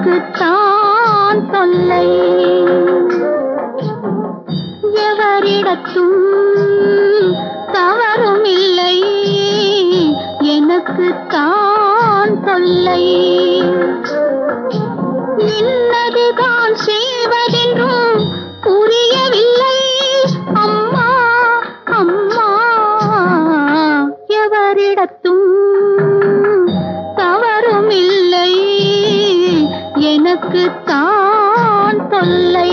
எனக்குத்தான் தொல்லை எவரிடத்தும் தவறும் இல்லை எனக்குத்தான் தொல்லை இன்னதுதான் செய்வதென்றும் புரியவில்லை அம்மா அம்மா எவரிடத்தும் தவறும் இல்லை எனக்குத்தான் தொல்லை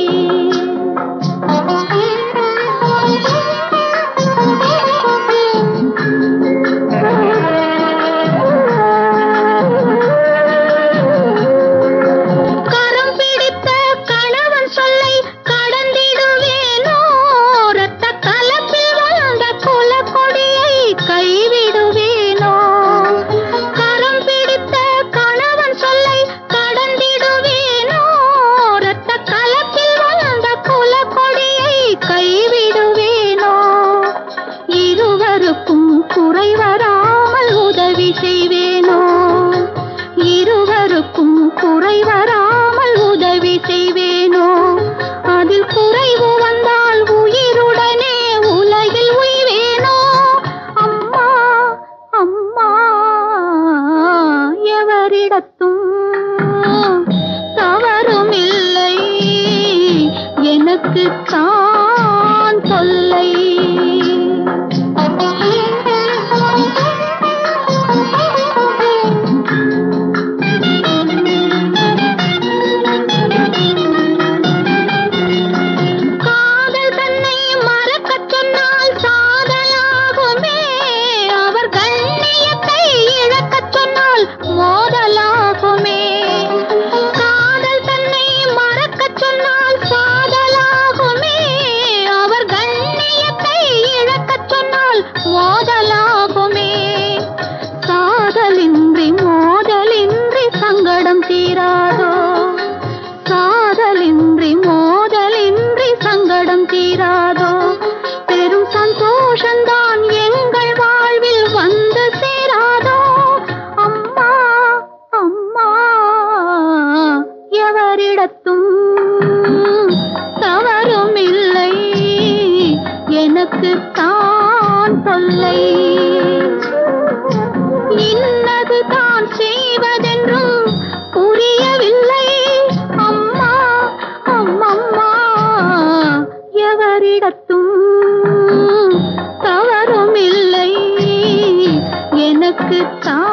கரம் பிடித்த கணவன் சொல்லை கடந்திடுவேனோ ரத்த கலப்பில் வந்த குலக்கொடியை கைவிடுவேனோ கரம் பிடித்த கணவன் சொல்லை கடந்திடுவேனோ ரத்த கலப்பில் வந்த குலக்கொடியை கைவிடுவேனோ இருவருக்கும் குறை வராமல் உதவி செய்வேனோ இருவருக்கும் குறை வராமல் உதவி செய்வேனோ அதில் குறைவு வந்தால் உயிருடனே உலகில் உய்வேனோ அம்மா அம்மா எவரிடத்தும் தவறும் இல்லை எனக்குத்தான் தொல்லை காதல் தன்னை மறக்கச் சொன்னால் சாதலாகுமே அவர் கண்ணியத்தை இழக்கச் சொன்னால் மோதலாகுமே காதல் தன்னை மறக்கச் சொன்னால் சாதலாகுமே அவர் கண்ணியத்தை இழக்கச் சொன்னால் மோதலாகுமே சாதலின்றி மோதலின்றி சங்கடம் தீராதோ காதலின்றி மோதலின்றி சங்கடம் தீராதோ பெரும் சந்தோஷந்தான் எங்கள் வாழ்வில் வந்து சேராதோ அம்மா அம்மா எவரிடத்தும் தவறும் இல்லை எனக்குத்தான் தொல்லை இன்னது தான் செய்வதென்றும் புரியவில்லை அம்மா அம்மம்மா எவரிடத்தும் தவறும் இல்லை எனக்குத்தான்